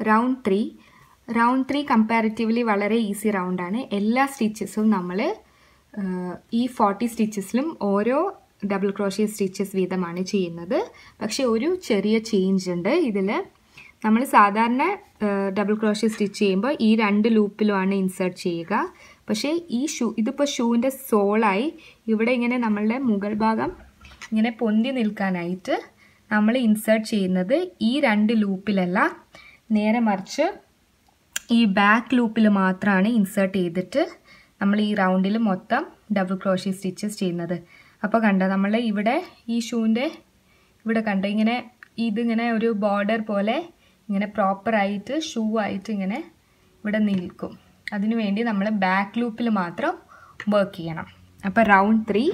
round three round three comparatively വളരെ easy റൗണ്ടാണ് എല്ലാ സ്റ്റിച്ചസും നമ്മൾ ഈ ഫോർട്ടി സ്റ്റിച്ചസിലും ഓരോ ഡബിൾ ക്രോഷ്യ സ്റ്റിച്ചസ് വീതമാണ് ചെയ്യുന്നത് പക്ഷേ ഒരു ചെറിയ ചേഞ്ച് ഉണ്ട് ഇതിൽ നമ്മൾ സാധാരണ ഡബിൾ ക്രോഷ്യ സ്റ്റിച്ച് ചെയ്യുമ്പോൾ ഈ രണ്ട് ലൂപ്പിലുമാണ് ഇൻസേർട്ട് ചെയ്യുക പക്ഷേ ഈ ഷൂ ഇതിപ്പോൾ ഷൂവിൻ്റെ സോളായി ഇവിടെ ഇങ്ങനെ നമ്മളുടെ മുകൾ ഭാഗം ഇങ്ങനെ പൊന്തി നിൽക്കാനായിട്ട് നമ്മൾ ഇൻസേർട്ട് ചെയ്യുന്നത് ഈ രണ്ട് ലൂപ്പിലല്ല നേരെ മറിച്ച് ഈ ബാക്ക് ലൂപ്പിൽ മാത്രമാണ് ഇൻസേർട്ട് ചെയ്തിട്ട് നമ്മൾ ഈ റൗണ്ടിൽ മൊത്തം ഡബിൾ ക്രോഷ്യ സ്റ്റിച്ചസ് ചെയ്യുന്നത് അപ്പോൾ കണ്ടോ നമ്മൾ ഇവിടെ ഈ ഷൂവിൻ്റെ ഇവിടെ കണ്ടോ ഇങ്ങനെ ഇതിങ്ങനെ ഒരു ബോർഡർ പോലെ ഇങ്ങനെ പ്രോപ്പറായിട്ട് ഷൂ ആയിട്ട് ഇങ്ങനെ ഇവിടെ നിൽക്കും അതിനു വേണ്ടി നമ്മൾ ബാക്ക് ലൂപ്പിൽ മാത്രം വർക്ക് ചെയ്യണം അപ്പോൾ round three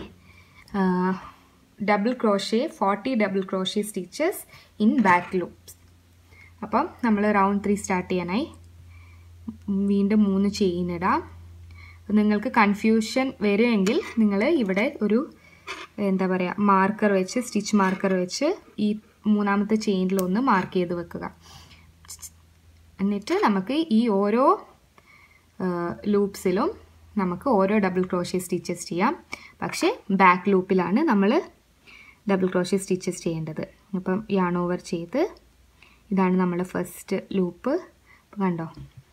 double crochet forty double crochet stitches in back loops അപ്പം നമ്മൾ റൗണ്ട് ത്രീ സ്റ്റാർട്ട് ചെയ്യാനായി വീണ്ടും മൂന്ന് ചെയിൻ ഇടാം നിങ്ങൾക്ക് കൺഫ്യൂഷൻ വരുമെങ്കിൽ നിങ്ങൾ ഇവിടെ ഒരു എന്താ പറയുക മാർക്കർ വെച്ച് സ്റ്റിച്ച് മാർക്കർ വെച്ച് ഈ മൂന്നാമത്തെ ചെയിനിലൊന്ന് മാർക്ക് ചെയ്ത് വെക്കുക എന്നിട്ട് നമുക്ക് ഈ ഓരോ ലൂപ്സിലും നമുക്ക് ഓരോ ഡബിൾ ക്രോഷ്യ സ്റ്റിച്ചസ് ചെയ്യാം പക്ഷേ ബാക്ക് ലൂപ്പിലാണ് നമ്മൾ ഡബിൾ ക്രോഷ്യ സ്റ്റിച്ചസ് ചെയ്യേണ്ടത് അപ്പം യാൺ ഓവർ ചെയ്ത് ഇതാണ് നമ്മൾ ഫസ്റ്റ് ലൂപ്പ് കണ്ടോ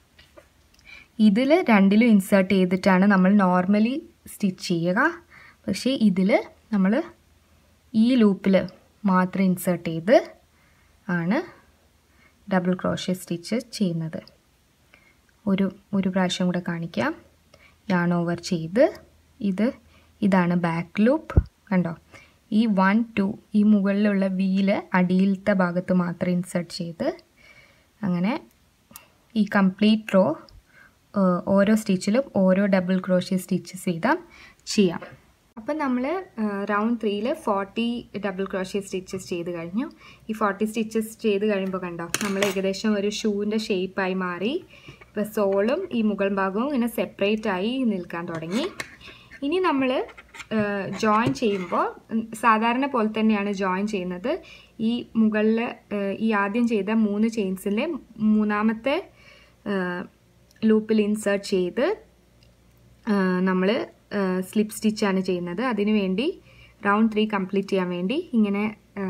ഇതിൽ രണ്ടിലും ഇൻസേർട്ട് ചെയ്തിട്ടാണ് നമ്മൾ നോർമലി സ്റ്റിച്ച് ചെയ്യുക പക്ഷേ ഇതിൽ നമ്മൾ ഈ ലൂപ്പിൽ മാത്രം ഇൻസേർട്ട് ചെയ്ത് ആണ് ഡബിൾ ക്രോഷ്യ സ്റ്റിച്ച് ചെയ്യുന്നത് ഒരു ഒരു പ്രാവശ്യം കൂടെ കാണിക്കാം യാൺ ഓവർ ചെയ്ത് ഇത് ഇതാണ് ബാക്ക് ലൂപ്പ് കണ്ടോ ഈ വൺ ടു ഈ മുകളിലുള്ള വീല് അടിയിലത്തെ ഭാഗത്ത് മാത്രം ഇൻസേർട്ട് ചെയ്ത് അങ്ങനെ ഈ കംപ്ലീറ്റ് റോ ഓരോ സ്റ്റിച്ചിലും ഓരോ ഡബിൾ ക്രോഷ്യ സ്റ്റിച്ചസ് വീതം ചെയ്യാം അപ്പം നമ്മൾ റൗണ്ട് ത്രീയിൽ ഫോർട്ടി ഡബിൾ ക്രോഷ്യ സ്റ്റിച്ചസ് ചെയ്ത് കഴിഞ്ഞു ഈ ഫോർട്ടി സ്റ്റിച്ചസ് ചെയ്ത് കഴിയുമ്പോൾ കണ്ടോ നമ്മൾ ഏകദേശം ഒരു ഷൂവിൻ്റെ ഷേപ്പായി മാറി ഇപ്പോൾ സോളും ഈ മുകൾ ഭാഗവും ഇങ്ങനെ സെപ്പറേറ്റ് ആയി നിൽക്കാൻ തുടങ്ങി ഇനി നമ്മൾ ജോയിൻ ചെയ്യുമ്പോൾ സാധാരണ പോലെ തന്നെയാണ് ജോയിൻ ചെയ്യുന്നത് ഈ മുകളിൽ ഈ ആദ്യം ചെയ്ത മൂന്ന് ചെയിൻസിലെ മൂന്നാമത്തെ ലൂപ്പിൽ ഇൻസേർട്ട് ചെയ്ത് നമ്മൾ സ്ലിപ്പ് സ്റ്റിച്ചാണ് ചെയ്യുന്നത് അതിനു വേണ്ടി റൗണ്ട് ത്രീ കംപ്ലീറ്റ് ചെയ്യാൻ വേണ്ടി ഇങ്ങനെ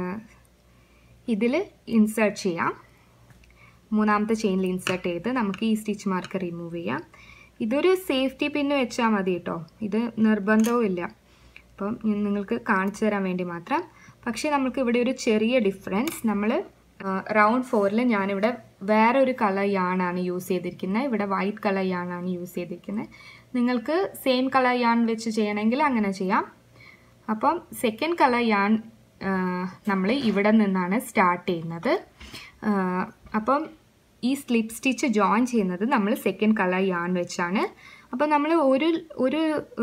ഇതിൽ ഇൻസേർട്ട് ചെയ്യാം മൂന്നാമത്തെ ചെയിനിൽ ഇൻസേർട്ട് ചെയ്ത് നമുക്ക് ഈ സ്റ്റിച്ച് മാർക്ക് റിമൂവ് ചെയ്യാം ഇതൊരു സേഫ്റ്റി പിന്ന് വെച്ചാൽ മതി കേട്ടോ ഇത് നിർബന്ധവും ഇല്ല അപ്പം ഞാൻ നിങ്ങൾക്ക് കാണിച്ചു തരാൻ വേണ്ടി മാത്രം പക്ഷേ നമുക്ക് ഇവിടെ ഒരു ചെറിയ ഡിഫറൻസ് നമ്മൾ റൗണ്ട് ഫോറിൽ ഞാനിവിടെ വേറെ ഒരു കളർ യാണാണ് യൂസ് ചെയ്തിരിക്കുന്നത് ഇവിടെ വൈറ്റ് കളർ യാണാണ് യൂസ് ചെയ്തിരിക്കുന്നത് നിങ്ങൾക്ക് സെയിം കളർ യാൺ വെച്ച് ചെയ്യണമെങ്കിൽ അങ്ങനെ ചെയ്യാം അപ്പം സെക്കൻഡ് കളർ യാൺ നമ്മൾ ഇവിടെ നിന്നാണ് സ്റ്റാർട്ട് ചെയ്യുന്നത് അപ്പം ഈ സ്ലിപ്പ് സ്റ്റിച്ച് ജോയിൻ ചെയ്യുന്നത് നമ്മൾ സെക്കൻഡ് കളർ യാൺ വെച്ചാണ് അപ്പം നമ്മൾ ഒരു ഒരു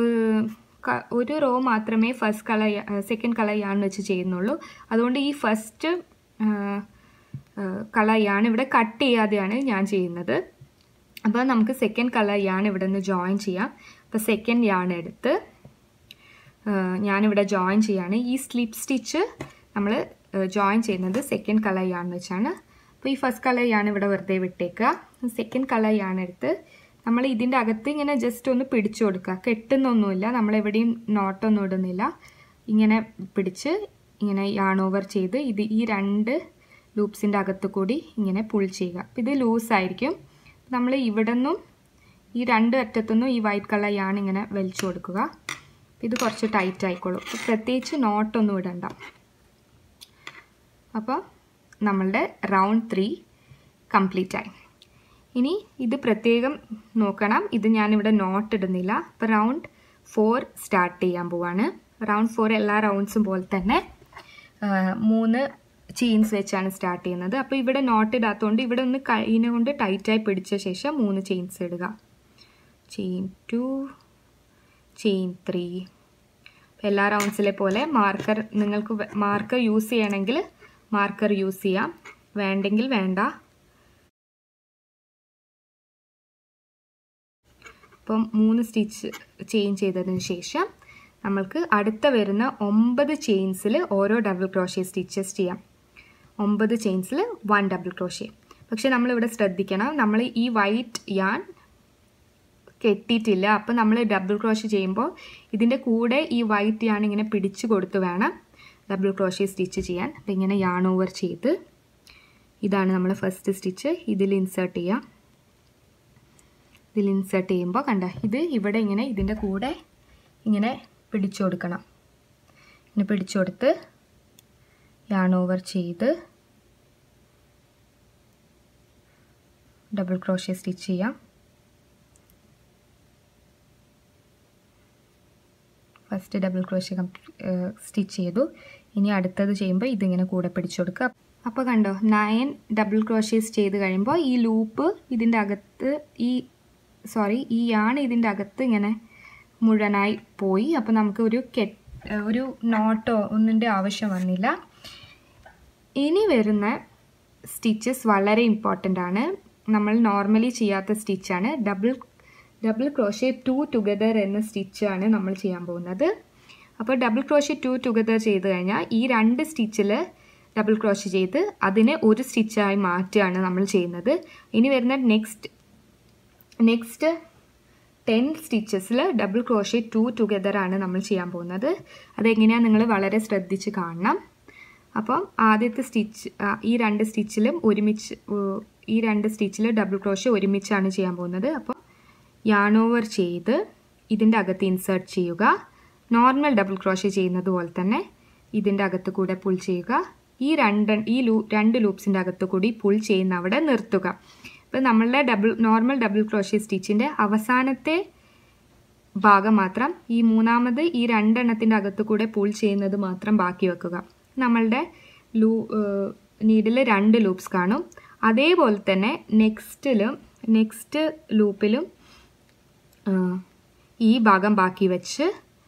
ഒരു റോ മാത്രമേ first colour second colour yarn വെച്ച് ചെയ്യുന്നുള്ളൂ അതുകൊണ്ട് ഈ ഫസ്റ്റ് കളർ യാൺ ഇവിടെ കട്ട് ചെയ്യാതെയാണ് ഞാൻ ചെയ്യുന്നത് അപ്പോൾ നമുക്ക് സെക്കൻഡ് കളർ യാൺ ഇവിടെ നിന്ന് ജോയിൻ ചെയ്യാം അപ്പോൾ സെക്കൻഡ് യാൺ എടുത്ത് ഞാനിവിടെ ജോയിൻ ചെയ്യാണ് ഈ സ്ലിപ്പ് സ്റ്റിച്ച് നമ്മൾ ജോയിൻ ചെയ്യുന്നത് സെക്കൻഡ് കളർ യാൺ വെച്ചാണ് അപ്പോൾ ഈ ഫസ്റ്റ് കളർ യാൺ ഇവിടെ വെറുതെ വിട്ടേക്കുക സെക്കൻഡ് കളർ യാൺ എടുത്ത് നമ്മൾ ഇതിൻ്റെ അകത്ത് ഇങ്ങനെ ജസ്റ്റ് ഒന്ന് പിടിച്ചു കൊടുക്കുക കെട്ടുന്നൊന്നുമില്ല നമ്മളെവിടെയും നോട്ടൊന്നും ഇടുന്നില്ല ഇങ്ങനെ പിടിച്ച് ഇങ്ങനെ യാൺ ഓവർ ചെയ്ത് ഇത് ഈ രണ്ട് ലൂപ്സിൻ്റെ അകത്ത് കൂടി ഇങ്ങനെ പുൾ ചെയ്യുക അപ്പോൾ ഇത് ലൂസായിരിക്കും നമ്മൾ ഇവിടെ നിന്നും ഈ രണ്ട് അറ്റത്തുനിന്നും ഈ വൈറ്റ് കളർ യാൺ ഇങ്ങനെ വലിച്ചു കൊടുക്കുക ഇത് കുറച്ച് ടൈറ്റ് ആയിക്കോളും അപ്പോൾ പ്രത്യേകിച്ച് നോട്ടൊന്നും ഇടണ്ട അപ്പോൾ നമ്മളുടെ റൗണ്ട് ത്രീ കംപ്ലീറ്റ് ആയി ഇനി ഇത് പ്രത്യേകം നോക്കണം ഇത് ഞാനിവിടെ നോട്ട് ഇടുന്നില്ല അപ്പോൾ റൗണ്ട് ഫോർ സ്റ്റാർട്ട് ചെയ്യാൻ പോവാണ് റൗണ്ട് ഫോർ എല്ലാ റൗണ്ട്സും പോലെ തന്നെ മൂന്ന് ചെയിൻസ് വെച്ചാണ് സ്റ്റാർട്ട് ചെയ്യുന്നത് അപ്പോൾ ഇവിടെ നോട്ട് ഇടാത്തതുകൊണ്ട് ഇവിടെ ഒന്ന് കൈനെ കൊണ്ട് ടൈറ്റായി പിടിച്ച ശേഷം മൂന്ന് ചെയിൻസ് ഇടുക ചെയിൻ ടു ചെയിൻ ത്രീ എല്ലാ റൗണ്ട്സിലെ പോലെ മാർക്കർ നിങ്ങൾക്ക് മാർക്കർ യൂസ് ചെയ്യണമെങ്കിൽ മാർക്കർ യൂസ് ചെയ്യാം വേണ്ടെങ്കിൽ വേണ്ട അപ്പം മൂന്ന് സ്റ്റിച്ച് ചെയിൻ ചെയ്തതിന് ശേഷം നമ്മൾക്ക് അടുത്ത വരുന്ന ഒമ്പത് ചെയിൻസിൽ ഓരോ ഡബിൾ ക്രോഷ്യ സ്റ്റിച്ചസ് ചെയ്യാം ഒമ്പത് ചെയിൻസിൽ വൺ ഡബിൾ ക്രോഷ്യ പക്ഷെ നമ്മളിവിടെ ശ്രദ്ധിക്കണം നമ്മൾ ഈ വൈറ്റ് യാൺ കെട്ടിയിട്ടില്ല അപ്പോൾ നമ്മൾ ഡബിൾ ക്രോഷ് ചെയ്യുമ്പോൾ ഇതിൻ്റെ കൂടെ ഈ വൈറ്റ് യാൺ ഇങ്ങനെ പിടിച്ചു കൊടുത്ത് വേണം ഡബിൾ ക്രോഷേ സ്റ്റിച്ച് ചെയ്യാൻ അപ്പോൾ ഇങ്ങനെ യാൺ ഓവർ ചെയ്ത് ഇതാണ് നമ്മൾ ഫസ്റ്റ് സ്റ്റിച്ച് ഇതിൽ ഇൻസേർട്ട് ചെയ്യാം ഇതിൽ ഇൻസേർട്ട് ചെയ്യുമ്പോൾ കണ്ട ഇത് ഇവിടെ ഇങ്ങനെ ഇതിൻ്റെ കൂടെ ഇങ്ങനെ പിടിച്ചു കൊടുക്കണം ഇങ്ങനെ പിടിച്ചു കൊടുത്ത് യാൺ ഓവർ ചെയ്ത് ഡബിൾ ക്രോഷേ സ്റ്റിച്ച് ചെയ്യാം ഫസ്റ്റ് ഡബിൾ ക്രോഷേ സ്റ്റിച്ച് ചെയ്തു ഇനി അടുത്തത് ചെയ്യുമ്പോൾ ഇതിങ്ങനെ കൂടെ പിടിച്ചു കൊടുക്കുക അപ്പോൾ കണ്ടോ നയൻ ഡബിൾ ക്രോഷേസ് ചെയ്ത് കഴിയുമ്പോൾ ഈ ലൂപ്പ് ഇതിൻ്റെ അകത്ത് ഈ സോറി ഈ യാൺ ഇതിൻ്റെ അകത്ത് ഇങ്ങനെ മുഴുവനായി പോയി അപ്പോൾ നമുക്ക് ഒരു കെ ഒരു നോട്ടോ ഒന്നിൻ്റെ ആവശ്യം വന്നില്ല ഇനി വരുന്ന സ്റ്റിച്ചസ് വളരെ ഇമ്പോർട്ടൻ്റ് ആണ് നമ്മൾ നോർമലി ചെയ്യാത്ത സ്റ്റിച്ചാണ് double double crochet two together എന്ന സ്റ്റിച്ചാണ് നമ്മൾ ചെയ്യാൻ പോകുന്നത് അപ്പോൾ ഡബിൾ ക്രോഷേ ടു ടുഗദർ ചെയ്ത് കഴിഞ്ഞാൽ ഈ രണ്ട് സ്റ്റിച്ചിൽ ഡബിൾ ക്രോഷ് ചെയ്ത് അതിനെ ഒരു സ്റ്റിച്ചായി മാറ്റുകയാണ് നമ്മൾ ചെയ്യുന്നത് ഇനി വരുന്ന നെക്സ്റ്റ് നെക്സ്റ്റ് ടെൻ സ്റ്റിച്ചസിൽ ഡബിൾ ക്രോഷേ ടു ടുഗദർ ആണ് നമ്മൾ ചെയ്യാൻ പോകുന്നത് അതെങ്ങനെയാണ് നിങ്ങൾ വളരെ ശ്രദ്ധിച്ച് കാണണം അപ്പം ആദ്യത്തെ സ്റ്റിച്ച് ഈ രണ്ട് സ്റ്റിച്ചിലും ഒരുമിച്ച് ഈ രണ്ട് സ്റ്റിച്ചിൽ ഡബിൾ ക്രോഷേ ഒരുമിച്ചാണ് ചെയ്യാൻ പോകുന്നത് അപ്പോൾ യാൺ ഓവർ ചെയ്ത് ഇതിൻ്റെ അകത്ത് ഇൻസേർട്ട് ചെയ്യുക നോർമൽ ഡബിൾ ക്രോഷേ ചെയ്യുന്നത് പോലെ തന്നെ ഇതിൻ്റെ അകത്ത് കൂടെ പുൾ ചെയ്യുക ഈ രണ്ട് ഈ ലൂ രണ്ട് ലൂപ്സിൻ്റെ അകത്ത് കൂടി പുൾ ചെയ്യുന്ന അവിടെ നിർത്തുക ഇപ്പോൾ നമ്മളുടെ ഡബിൾ നോർമൽ ഡബിൾ ക്രോഷേ സ്റ്റിച്ചിൻ്റെ അവസാനത്തെ ഭാഗം മാത്രം ഈ മൂന്നാമത് ഈ രണ്ടെണ്ണത്തിൻ്റെ അകത്ത് കൂടെ പുൾ ചെയ്യുന്നത് മാത്രം ബാക്കി വെക്കുക നമ്മളുടെ ലൂ നീഡിൽ രണ്ട് ലൂപ്സ് കാണും അതേപോലെ തന്നെ നെക്സ്റ്റിലും നെക്സ്റ്റ് ലൂപ്പിലും ഈ ഭാഗം ബാക്കി വെച്ച്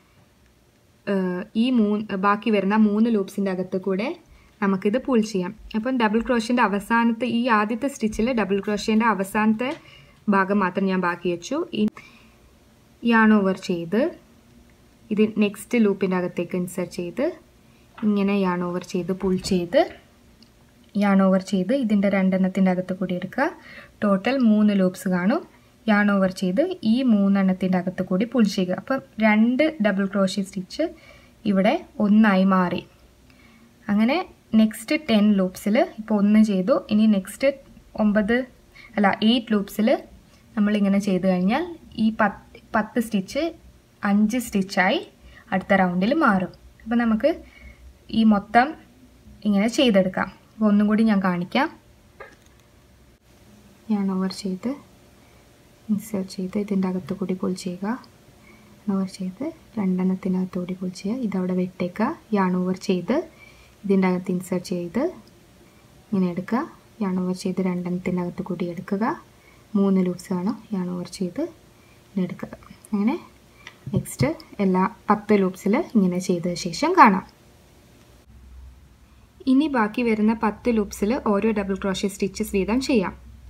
ഈ മൂന്ന് ബാക്കി വരുന്ന മൂന്ന് ലൂപ്സിൻ്റെ അകത്ത് കൂടെ നമുക്കിത് പുൾ ചെയ്യാം അപ്പം ഡബിൾ ക്രോഷ്യൻ്റെ അവസാനത്തെ ഈ ആദ്യത്തെ സ്റ്റിച്ചിൽ ഡബിൾ ക്രോഷ്യൻ്റെ അവസാനത്തെ ഭാഗം മാത്രം ഞാൻ ബാക്കി വെച്ചു ഈ യാൺ ഓവർ ചെയ്ത് ഇത് നെക്സ്റ്റ് ലൂപ്പിൻ്റെ അകത്തേക്ക് ഇൻസേർട്ട് ചെയ്ത് ഇങ്ങനെ യാൺ ഓവർ ചെയ്ത് പുൾ ചെയ്ത് യാൺ ഓവർ ചെയ്ത് ഇതിൻ്റെ രണ്ടെണ്ണത്തിൻ്റെ അകത്ത് കൂടി എടുക്കുക ടോട്ടൽ മൂന്ന് ലൂപ്സ് കാണും യാൺ ഓവർ ചെയ്ത് ഈ മൂന്നെണ്ണത്തിൻ്റെ അകത്ത് കൂടി പുൾ ചെയ്യുക അപ്പം രണ്ട് ഡബിൾ ക്രോഷ്യ സ്റ്റിച്ച് ഇവിടെ ഒന്നായി മാറി അങ്ങനെ നെക്സ്റ്റ് ടെൻ ലൂപ്സിൽ ഇപ്പോൾ ഒന്ന് ചെയ്തു ഇനി നെക്സ്റ്റ് ഒമ്പത് അല്ല എയ്റ്റ് ലൂപ്സിൽ നമ്മളിങ്ങനെ ചെയ്ത് കഴിഞ്ഞാൽ ഈ പത്ത് പത്ത് സ്റ്റിച്ച് അഞ്ച് സ്റ്റിച്ചായി അടുത്ത റൗണ്ടിൽ മാറും അപ്പോൾ നമുക്ക് ഈ മൊത്തം ഇങ്ങനെ ചെയ്തെടുക്കാം അപ്പോൾ ഒന്നും കൂടി ഞാൻ കാണിക്കാം ഞാൻ ഓവർ ചെയ്ത് ഇൻസേർട്ട് ചെയ്ത് ഇതിൻ്റെ അകത്ത് കൂടി പുൾ ചെയ്യുക ഓവർ ചെയ്ത് രണ്ടെണ്ണത്തിനകത്ത് കൂടി പുൾ ചെയ്യുക ഇതവിടെ വെട്ടേക്കുക യാൺ ഓവർ ചെയ്ത് ഇതിൻ്റെ അകത്ത് ഇൻസേർട്ട് ചെയ്ത് ഇങ്ങനെ എടുക്കുക യാൺ ഓവർ ചെയ്ത് രണ്ടെണ്ണത്തിൻ്റെ അകത്ത് കൂടി എടുക്കുക മൂന്ന് ലൂപ്സ് കാണും യാൺ ഓവർ ചെയ്ത് ഇങ്ങനെ എടുക്കുക അങ്ങനെ നെക്സ്റ്റ് എല്ലാ പത്ത് ലൂപ്സിൽ ഇങ്ങനെ ചെയ്ത ശേഷം കാണാം ഇനി ബാക്കി വരുന്ന പത്ത് ലൂപ്സിൽ ഓരോ ഡബിൾ ക്രോഷ്യ സ്റ്റിച്ചസ് വീതം ചെയ്യാം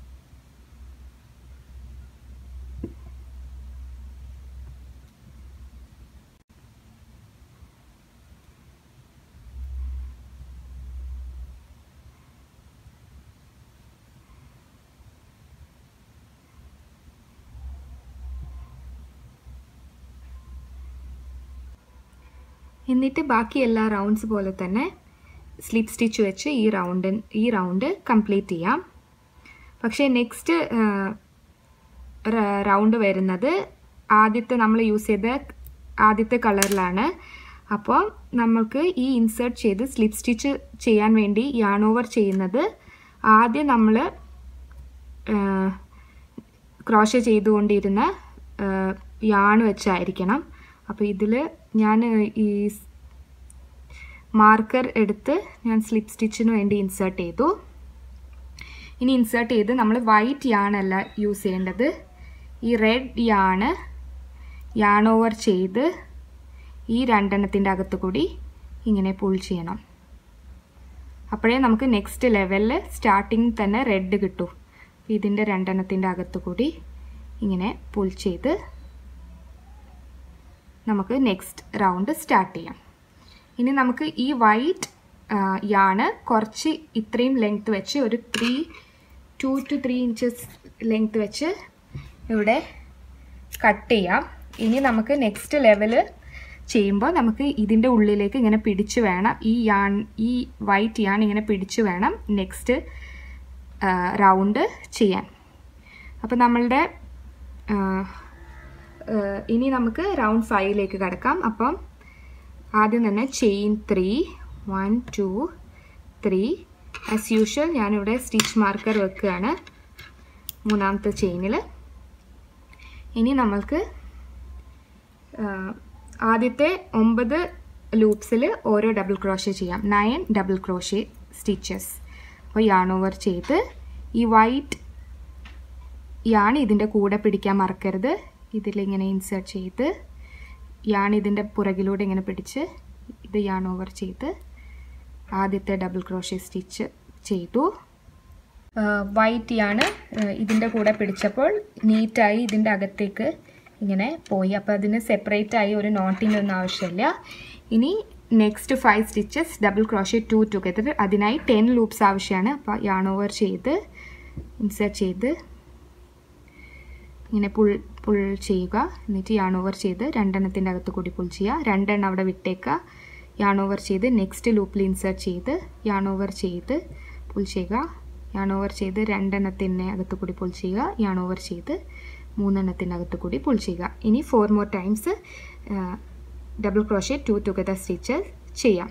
എന്നിട്ട് ബാക്കി എല്ലാ റൗണ്ട്സ് പോലെ തന്നെ സ്ലിപ്പ് സ്റ്റിച്ച് വെച്ച് ഈ റൗണ്ട് ഈ റൗണ്ട് കംപ്ലീറ്റ് ചെയ്യാം പക്ഷേ നെക്സ്റ്റ് റൗണ്ട് വരുന്നത് ആദ്യത്തെ നമ്മൾ യൂസ് ചെയ്ത ആദ്യത്തെ കളറിലാണ് അപ്പോൾ നമുക്ക് ഈ ഇൻസേർട്ട് ചെയ്ത് സ്ലിപ്പ് സ്റ്റിച്ച് ചെയ്യാൻ വേണ്ടി യാൺ ഓവർ ചെയ്യുന്നത് ആദ്യം നമ്മൾ ക്രോഷ ചെയ്തുകൊണ്ടിരുന്ന യാൺ വെച്ചായിരിക്കണം അപ്പോൾ ഇതിൽ ഞാൻ ഈ മാർക്കർ എടുത്ത് ഞാൻ സ്ലിപ്പ് സ്റ്റിച്ചിന് വേണ്ടി ഇൻസേർട്ട് ചെയ്തു ഇനി ഇൻസേർട്ട് ചെയ്ത് നമ്മൾ വൈറ്റ് യാണല്ല യൂസ് ചെയ്യേണ്ടത് ഈ റെഡ് യാണ് യാൺ ഓവർ ചെയ്ത് ഈ രണ്ടെണ്ണത്തിൻ്റെ അകത്ത് കൂടി ഇങ്ങനെ പുൾ ചെയ്യണം അപ്പോഴേ നമുക്ക് നെക്സ്റ്റ് ലെവലിൽ സ്റ്റാർട്ടിങ് തന്നെ റെഡ് കിട്ടൂ ഇതിൻ്റെ രണ്ടെണ്ണത്തിൻ്റെ അകത്ത് കൂടി ഇങ്ങനെ പുൾ ചെയ്ത് നമുക്ക് നെക്സ്റ്റ് റൗണ്ട് സ്റ്റാർട്ട് ചെയ്യാം ഇനി നമുക്ക് ഈ വൈറ്റ് യാണ് കുറച്ച് ഇത്രയും ലെങ്ത് വെച്ച് ഒരു three two two three inches length വെച്ച് ഇവിടെ കട്ട് ചെയ്യാം ഇനി നമുക്ക് നെക്സ്റ്റ് ലെവല് ചെയ്യുമ്പോൾ നമുക്ക് ഇതിൻ്റെ ഉള്ളിലേക്ക് ഇങ്ങനെ പിടിച്ചു വേണം ഈ യാൺ ഈ വൈറ്റ് യാൺ ഇങ്ങനെ പിടിച്ചു വേണം നെക്സ്റ്റ് റൗണ്ട് ചെയ്യാൻ അപ്പോൾ നമ്മളുടെ ആ, ആ, ഇനി നമുക്ക് റൗണ്ട് ഫൈവിലേക്ക് കിടക്കാം അപ്പം ആദ്യം തന്നെ chain three one two three as usual ഞാനിവിടെ സ്റ്റിച്ച് മാർക്കർ വെക്കുകയാണ് മൂന്നാമത്തെ ചെയിനിൽ ഇനി നമ്മൾക്ക് ആ, ആദ്യത്തെ ഒമ്പത് ലൂപ്സിൽ ഓരോ ഡബിൾ ക്രോഷേ ചെയ്യാം നയൻ ഡബിൾ ക്രോഷേ സ്റ്റിച്ചസ് അപ്പോൾ യാൺ ഓവർ ചെയ്ത് ഈ വൈറ്റ് യാൺ ഇതിൻ്റെ കൂടെ പിടിക്കാൻ മറക്കരുത് ഇതിലിങ്ങനെ ഇൻസേർട്ട് ചെയ്ത് യാൺ ഇതിൻ്റെ പുറകിലൂടെ ഇങ്ങനെ പിടിച്ച് ഇത് യാൺ ഓവർ ചെയ്ത് ആദ്യത്തെ ഡബിൾ ക്രോഷേ സ്റ്റിച്ച് ചെയ്തു വൈറ്റ് യാണ് ഇതിൻ്റെ കൂടെ പിടിച്ചപ്പോൾ നീറ്റായി ഇതിൻ്റെ അകത്തേക്ക് ഇങ്ങനെ പോയി അപ്പോൾ അതിന് സെപ്പറേറ്റ് ആയി ഒരു നോട്ടിൻ്റെ ഒന്നും ആവശ്യമില്ല ഇനി next five stitches double crochet two together അതിനായി ടെൻ ലൂപ്സ് ആവശ്യമാണ് അപ്പോൾ യാൺ ഓവർ ചെയ്ത് ഇൻസേർട്ട് ചെയ്ത് ഇങ്ങനെ പുൾ പുൾ ചെയ്യുക എന്നിട്ട് യാൺ ഓവർ ചെയ്ത് രണ്ടെണ്ണത്തിൻ്റെ അകത്ത് കൂടി പുൾ ചെയ്യുക രണ്ടെണ്ണം അവിടെ വിട്ടേക്കുക യാൺ ഓവർ ചെയ്ത് നെക്സ്റ്റ് ലൂപ്പിൽ ഇൻസേർട്ട് ചെയ്ത് യാൺ ഓവർ ചെയ്ത് പുൾ ചെയ്യുക യാൺ ഓവർ ചെയ്ത് രണ്ടെണ്ണത്തിൻ്റെ അകത്ത് കൂടി പുൾ ചെയ്യുക യാൺ ഓവർ ചെയ്ത് മൂന്നെണ്ണത്തിൻ്റെ അകത്ത് കൂടി പുൾ ചെയ്യുക ഇനി four more times double crochet two together stitches ചെയ്യാം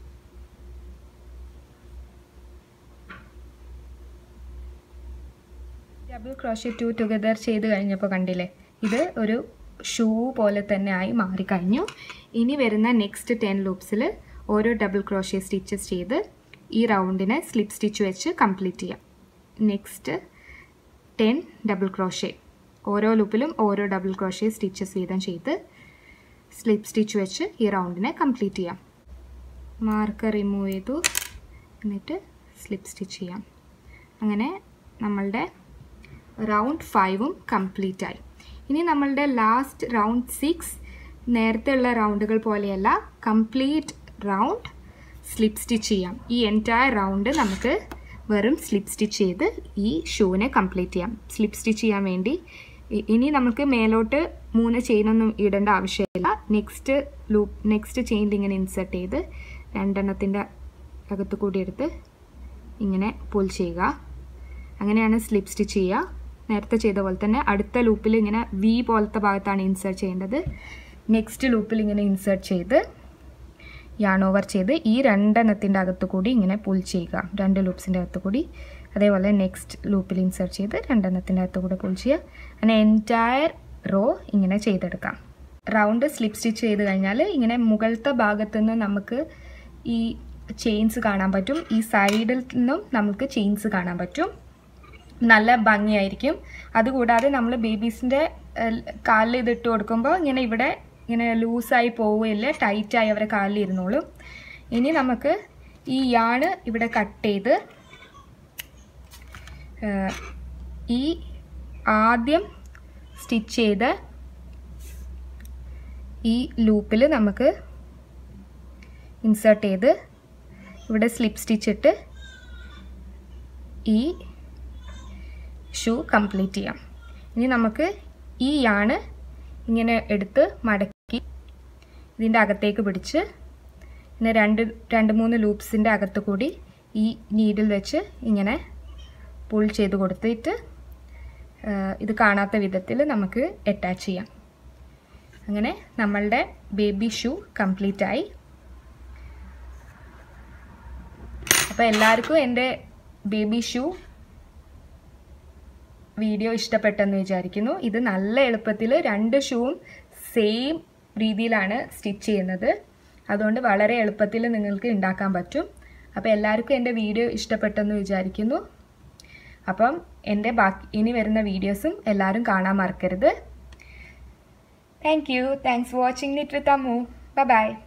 ഡബിൾ ക്രോഷേ ടു ടുഗദർ ചെയ്ത് കഴിഞ്ഞപ്പോൾ കണ്ടില്ലേ ഇത് ഒരു ഷൂ പോലെ തന്നെ ആയി മാറിക്കഴിഞ്ഞു ഇനി വരുന്ന നെക്സ്റ്റ് ടെൻ ലൂപ്സിൽ ഓരോ ഡബിൾ ക്രോഷേ സ്റ്റിച്ചസ് ചെയ്ത് ഈ റൗണ്ടിനെ സ്ലിപ്പ് സ്റ്റിച്ച് വെച്ച് കംപ്ലീറ്റ് ചെയ്യാം നെക്സ്റ്റ് ടെൻ ഡബിൾ ക്രോഷേ ഓരോ ലൂപ്പിലും ഓരോ ഡബിൾ ക്രോഷേ സ്റ്റിച്ചസ് വീതം ചെയ്ത് സ്ലിപ്പ് സ്റ്റിച്ച് വെച്ച് ഈ റൗണ്ടിനെ കംപ്ലീറ്റ് ചെയ്യാം മാർക്ക് റിമൂവ് ചെയ്തു എന്നിട്ട് സ്ലിപ്പ് സ്റ്റിച്ച് ചെയ്യാം അങ്ങനെ നമ്മളുടെ റൗണ്ട് ഫൈവും കംപ്ലീറ്റ് ആയി ഇനി നമ്മളുടെ ലാസ്റ്റ് റൗണ്ട് സിക്സ് നേരത്തെ ഉള്ള റൗണ്ടുകൾ പോലെയല്ല കംപ്ലീറ്റ് റൗണ്ട് സ്ലിപ്പ് സ്റ്റിച്ച് ചെയ്യാം ഈ എൻറ്റയർ റൗണ്ട് നമുക്ക് വെറും സ്ലിപ്പ് സ്റ്റിച്ച് ചെയ്ത് ഈ ഷൂവിനെ കംപ്ലീറ്റ് ചെയ്യാം സ്ലിപ്പ് സ്റ്റിച്ച് ചെയ്യാൻ വേണ്ടി ഇ- ഇനി നമുക്ക് മേലോട്ട് മൂന്ന് ചെയിനൊന്നും ഇടേണ്ട ആവശ്യമില്ല നെക്സ്റ്റ് ലൂപ്പ് നെക്സ്റ്റ് ചെയിനിൽ ഇങ്ങനെ ഇൻസെർട്ട് ചെയ്ത് രണ്ടെണ്ണത്തിൻ്റെ അകത്ത് കൂടി എടുത്ത് ഇങ്ങനെ പുൾ ചെയ്യുക അങ്ങനെയാണ് സ്ലിപ്പ് സ്റ്റിച്ച് ചെയ്യുക നേരത്തെ ചെയ്ത പോലെ തന്നെ അടുത്ത ലൂപ്പിൽ ഇങ്ങനെ വി പോലത്തെ ഭാഗത്താണ് ഇൻസേർട്ട് ചെയ്യേണ്ടത് നെക്സ്റ്റ് ലൂപ്പിൽ ഇങ്ങനെ ഇൻസേർട്ട് ചെയ്ത് യാൺ ഓവർ ചെയ്ത് ഈ രണ്ടെണ്ണത്തിൻ്റെ അകത്ത് കൂടി ഇങ്ങനെ പുൾ ചെയ്യുക രണ്ട് ലൂപ്സിൻ്റെ അകത്ത് കൂടി അതേപോലെ നെക്സ്റ്റ് ലൂപ്പിൽ ഇൻസേർട്ട് ചെയ്ത് രണ്ടെണ്ണത്തിൻ്റെ അകത്ത് കൂടെ പുൾ ചെയ്യുക അങ്ങനെ എൻറ്റയർ റോ ഇങ്ങനെ ചെയ്തെടുക്കാം റൗണ്ട് സ്ലിപ്പ് സ്റ്റിച്ച് ചെയ്ത് കഴിഞ്ഞാൽ ഇങ്ങനെ മുകളിലത്തെ ഭാഗത്തു നിന്ന് നമുക്ക് ഈ ചെയിൻസ് കാണാൻ പറ്റും ഈ സൈഡിൽ നിന്നും നമുക്ക് ചെയിൻസ് കാണാൻ പറ്റും നല്ല ഭംഗിയായിരിക്കും അതുകൂടാതെ നമ്മൾ ബേബീസിൻ്റെ കാലിൽ ഇതിട്ട് കൊടുക്കുമ്പോൾ ഇങ്ങനെ ഇവിടെ ഇങ്ങനെ ലൂസായി പോവുകയില്ല ടൈറ്റായി അവരെ കാലിൽ ഇരുന്നോളും ഇനി നമുക്ക് ഈ യാണ് ഇവിടെ കട്ട് ചെയ്ത് ഏഹ്, ഈ ആദ്യം സ്റ്റിച്ച് ചെയ്ത ഈ ലൂപ്പിൽ നമുക്ക് ഇൻസേർട്ട് ചെയ്ത് ഇവിടെ സ്ലിപ്പ് സ്റ്റിച്ച് ഇട്ട് ഈ ഷൂ കംപ്ലീറ്റ് ചെയ്യാം ഇനി നമുക്ക് ഈ യാണ് ഇങ്ങനെ എടുത്ത് മടക്കി ഇതിൻ്റെ അകത്തേക്ക് പിടിച്ച് പിന്നെ രണ്ട് രണ്ട് മൂന്ന് ലൂപ്സിൻ്റെ അകത്ത് കൂടി ഈ നീഡിൽ വെച്ച് ഇങ്ങനെ പുൾ ചെയ്ത് കൊടുത്തിട്ട് ആ, ഇത് കാണാത്ത വിധത്തിൽ നമുക്ക് അറ്റാച്ച് ചെയ്യാം അങ്ങനെ നമ്മളുടെ ബേബി ഷൂ കംപ്ലീറ്റ് ആയി അപ്പോൾ എല്ലാവർക്കും എൻ്റെ ബേബി ഷൂ വീഡിയോ ഇഷ്ടപ്പെട്ടെന്ന് വിചാരിക്കുന്നു ഇത് നല്ല എളുപ്പത്തിൽ രണ്ട് ഷൂവും സെയിം രീതിയിലാണ് സ്റ്റിച്ച് ചെയ്യുന്നത് അതുകൊണ്ട് വളരെ എളുപ്പത്തിൽ നിങ്ങൾക്ക് ഉണ്ടാക്കാൻ പറ്റും അപ്പോൾ എല്ലാവർക്കും എൻ്റെ വീഡിയോ ഇഷ്ടപ്പെട്ടെന്ന് വിചാരിക്കുന്നു അപ്പം എൻ്റെ ബാക്കി ഇനി വരുന്ന വീഡിയോസും എല്ലാവരും കാണാൻ മറക്കരുത് thank you thanks for watching knit with Ammu bye by